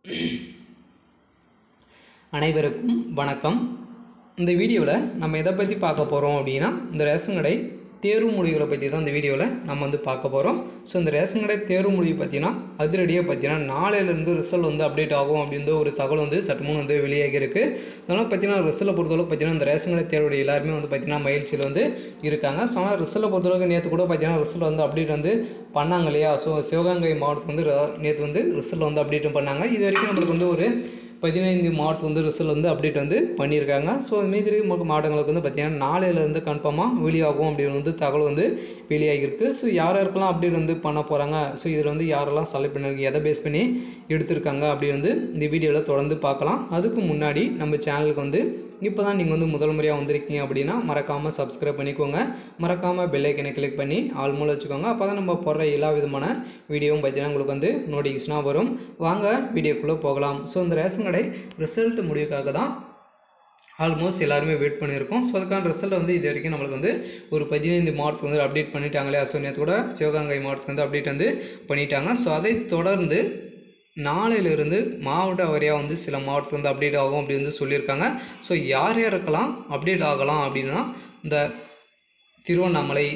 அனைவருக்கும் வணக்கம் இந்த வீடியோவில் நம்ம எதை பற்றி பார்க்க போகிறோம் அப்படின்னா இந்த ரேஷன் கடை தேர்வு முடிவுகளை பற்றி தான் இந்த வீடியோவில் நம்ம வந்து பார்க்க போகிறோம் ஸோ இந்த ரேஷன் கடை தேர்வு முடிவு பார்த்தீங்கன்னா அதிரடியாக பார்த்தீங்கன்னா நாளையிலேருந்து ரிசல்ட் வந்து அப்டேட் ஆகும் அப்படின்ற ஒரு தகவல் வந்து சற்று முன் வந்து வெளியாகி இருக்குது ஸோ அதனால் பார்த்தீங்கன்னா ரிசல்ட்டை பொறுத்தளவு பார்த்தீங்கன்னா இந்த ரேஷன் கடை தேர்வுடைய எல்லாருமே வந்து பார்த்தீங்கன்னா மகிழ்ச்சியில் வந்து இருக்காங்க ஸோ ஆனால் ரிசல்ட்டை பொறுத்தளவுக்கு நேற்று கூட பார்த்தீங்கன்னா ரிசல்ட் வந்து அப்டேட் வந்து பண்ணாங்க இல்லையா ஸோ சிவகங்கை மாவட்டத்துக்கு வந்து நேற்று வந்து ரிசல்ட் வந்து அப்டேட்டும் பண்ணாங்க இது வரைக்கும் நம்மளுக்கு வந்து ஒரு பதினைந்து மாவட்டத்துக்கு வந்து ரிசல்ட் வந்து அப்டேட் வந்து பண்ணியிருக்காங்க ஸோ மீதி இருக்க மாவட்டங்களுக்கு வந்து பார்த்திங்கன்னா நாளையிலேருந்து கன்ஃபார்மாக வெளியாகும் அப்படின்னு வந்து தகவல் வந்து வெளியாகிருக்கு ஸோ யார் யாருக்கெல்லாம் அப்டேட் வந்து பண்ண போகிறாங்க ஸோ இதில் வந்து யாரெல்லாம் செலக்ட் பண்ணிருக்கு எதை பேஸ் பண்ணி எடுத்திருக்காங்க அப்படி வந்து இந்த வீடியோவில் தொடர்ந்து பார்க்கலாம் அதுக்கு முன்னாடி நம்ம சேனலுக்கு வந்து இப்போ தான் நீங்கள் வந்து முதல் முறையாக வந்திருக்கீங்க அப்படின்னா மறக்காமல் சப்ஸ்கிரைப் பண்ணிக்கோங்க மறக்காமல் பெல்லைக்கனை கிளிக் பண்ணி ஆல் மூலம் வச்சுக்கோங்க அப்போ தான் நம்ம போடுற எல்லா விதமான வீடியோவும் பார்த்தீங்கன்னா உங்களுக்கு வந்து நோட்டிஃபிகேஷனாக வரும் வாங்க வீடியோக்குள்ளே போகலாம் ஸோ இந்த ரேஷன் கடை ரிசல்ட் முடிவுக்காக தான் ஆல்மோஸ்ட் எல்லாருமே வெயிட் பண்ணியிருக்கோம் ஸோ அதுக்கான ரிசல்ட் வந்து இது வரைக்கும் நம்மளுக்கு வந்து ஒரு பதினைந்து மாவட்டத்துக்கு வந்து அப்டேட் பண்ணிட்டாங்களே ஸோ நேற்று கூட சிவகங்கை மாவட்டத்துக்கு வந்து அப்டேட் வந்து பண்ணிட்டாங்க ஸோ அதை தொடர்ந்து நாளையிலிருந்து மாவட்ட வாரியாக வந்து சில மாவட்டத்துக்கு வந்து அப்டேட் ஆகும் அப்படி வந்து சொல்லியிருக்காங்க ஸோ யார் யாருக்கெல்லாம் அப்டேட் ஆகலாம் அப்படின்னா இந்த திருவண்ணாமலை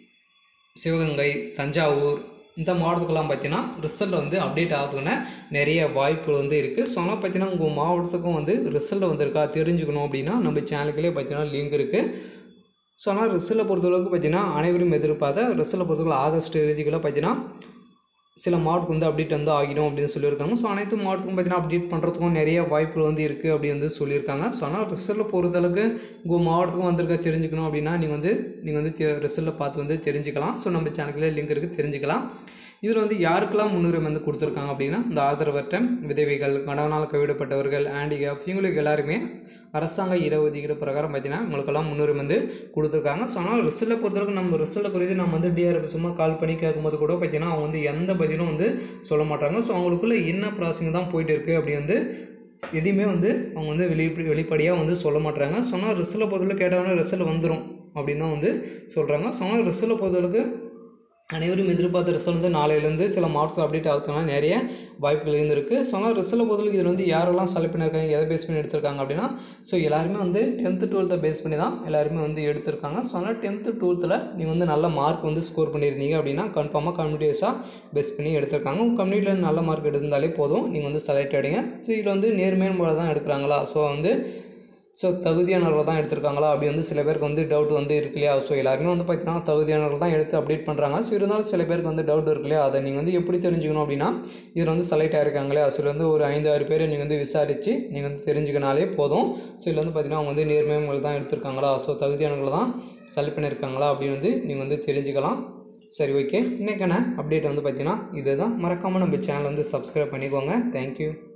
சிவகங்கை தஞ்சாவூர் இந்த மாவட்டத்துக்கெல்லாம் பார்த்தீங்கன்னா ரிசல்ட் வந்து அப்டேட் ஆகுதுன்னு நிறைய வாய்ப்புகள் வந்து இருக்குது ஸோ ஆனால் பார்த்தீங்கன்னா உங்கள் மாவட்டத்துக்கும் வந்து ரிசல்ட் வந்திருக்கா தெரிஞ்சுக்கணும் அப்படின்னா நம்ம சேனலுக்குள்ளே பார்த்தீங்கன்னா லிங்க் இருக்குது ஸோ ஆனால் ரிசல்ட்டை பொறுத்தளவுக்கு பார்த்தீங்கன்னா அனைவரும் எதிர்பார்த்த ரிசல்ட்டை பொறுத்தவரை ஆகஸ்ட் இறுதிக்குள்ளே பார்த்தீங்கன்னா சில மாவட்டத்துக்கு வந்து அப்டேட் வந்து ஆகிடும் அப்படின்னு சொல்லியிருக்காங்க ஸோ அனைத்து மாவட்டத்துக்கும் பார்த்தீங்கன்னா அப்டேட் பண்ணுறதுக்கும் நிறைய வாய்ப்புகள் வந்து இருக்குது அப்படி வந்து சொல்லியிருக்காங்க ஸோ ஆனால் ரிசல்ட்டை பொறுத்தளவுக்கு உங்கள் மாவட்டத்துக்கும் வந்திருக்க தெரிஞ்சுக்கணும் அப்படின்னா நீங்கள் வந்து நீங்கள் வந்து ரிசல்ட்டை பார்த்து வந்து தெரிஞ்சுக்கலாம் ஸோ நம்ம சேனலில் லிங்க் இருக்குது தெரிஞ்சுக்கலாம் இதில் வந்து யாருக்கெல்லாம் முன்னுரிமை வந்து கொடுத்துருக்காங்க அப்படின்னா இந்த ஆதரவற்ற விதவைகள் கணவனால் கைவிடப்பட்டவர்கள் ஹேண்டிகேப் இவங்களுக்கு எல்லாருமே அரசாங்க இடஒதுக்கீடு பிரகாரம் பார்த்தீங்கன்னா உங்களுக்கெல்லாம் முன்னுரிமை வந்து கொடுத்துருக்காங்க ஸோ ஆனால் ரிசல்ட்டை பொறுத்தவரைக்கும் நம்ம ரிசல்ட்டை குறித்து நம்ம வந்து டிஆர்எஃப் சும்மா கால் பண்ணி கேட்கும்போது கூட பார்த்தீங்கன்னா அவங்க வந்து எந்த பதிலும் வந்து சொல்ல மாட்டாங்க ஸோ அவங்களுக்குள்ள என்ன ப்ராசஸிங் தான் போயிட்டு இருக்குது அப்படி வந்து எதையுமே வந்து அவங்க வந்து வெளி வெளிப்படையாக வந்து சொல்ல மாட்டாங்க சொன்னால் ரிசல்ட்டை பொறுத்தவரை கேட்டவொடனே ரிசல்ட் வந்துடும் அப்படின்னு தான் வந்து சொல்கிறாங்க சொன்னால் ரிசல்ட்டை பொறுத்தவரைக்கு அனைவரும் எதிர்பார்த்த ரிசல்ட் வந்து நாளையிலேருந்து சில மாவட்டத்தில் அப்டேட் ஆகிறதுனால நிறைய வாய்ப்புகள் இருந்திருக்கு ஸோ ஆனால் ரிசல்ட் பொறுத்தவரைக்கும் இதில் வந்து யாரெல்லாம் செலக்ட் பண்ணியிருக்காங்க எதை பேஸ் பண்ணி எடுத்திருக்காங்க அப்படின்னா ஸோ எல்லாருமே வந்து டென்த்து டுவெல்த்தை பேஸ் பண்ணி தான் எல்லாருமே வந்து எடுத்திருக்காங்க ஸோ ஆனால் டென்த்து டுவெல்த்தில் நீங்கள் வந்து நல்ல மார்க் வந்து ஸ்கோர் பண்ணியிருந்தீங்க அப்படின்னா கன்ஃபார்மாக கம்யூனிட்டிஸாக பேஸ் பண்ணி எடுத்திருக்காங்க உங்கள் கம்யூனிட்டியில் நல்ல மார்க் எடுத்திருந்தாலே போதும் நீங்கள் வந்து செலக்ட் ஆகிடுங்க ஸோ இதில் வந்து நேர்மையான முறை தான் எடுக்கிறாங்களா ஸோ வந்து ஸோ தகுதியானவர்கள் தான் எடுத்திருக்காங்களா அப்படி வந்து சில பேருக்கு வந்து டவுட் வந்து இருக்கு இல்லையா ஸோ எல்லாருமே வந்து பார்த்தீங்கன்னா தகுதியானவர்கள் தான் எடுத்து அப்டேட் பண்ணுறாங்க ஸோ இருந்தாலும் சில பேருக்கு வந்து டவுட் இருக்கு இல்லையா அதை நீங்கள் வந்து எப்படி தெரிஞ்சுக்கணும் அப்படின்னா இதில் வந்து செலக்ட் ஆகிருக்காங்களே ஸோ இதில் வந்து ஒரு ஐந்து ஆறு பேர் நீங்கள் வந்து விசாரித்து நீங்கள் வந்து தெரிஞ்சுக்கினாலே போதும் ஸோ இதில் வந்து பார்த்தீங்கன்னா அவங்க வந்து நேர்மையவர்கள் தான் எடுத்திருக்காங்களா ஸோ தகுதியானவர்கள் தான் செலக்ட் பண்ணியிருக்காங்களா அப்படின்னு வந்து நீங்கள் வந்து தெரிஞ்சுக்கலாம் சரி ஓகே இன்றைக்கான அப்டேட் வந்து பார்த்தீங்கன்னா இதுதான் மறக்காமல் நம்ம சேனல் வந்து சப்ஸ்கிரைப் பண்ணிக்கோங்க தேங்க்யூ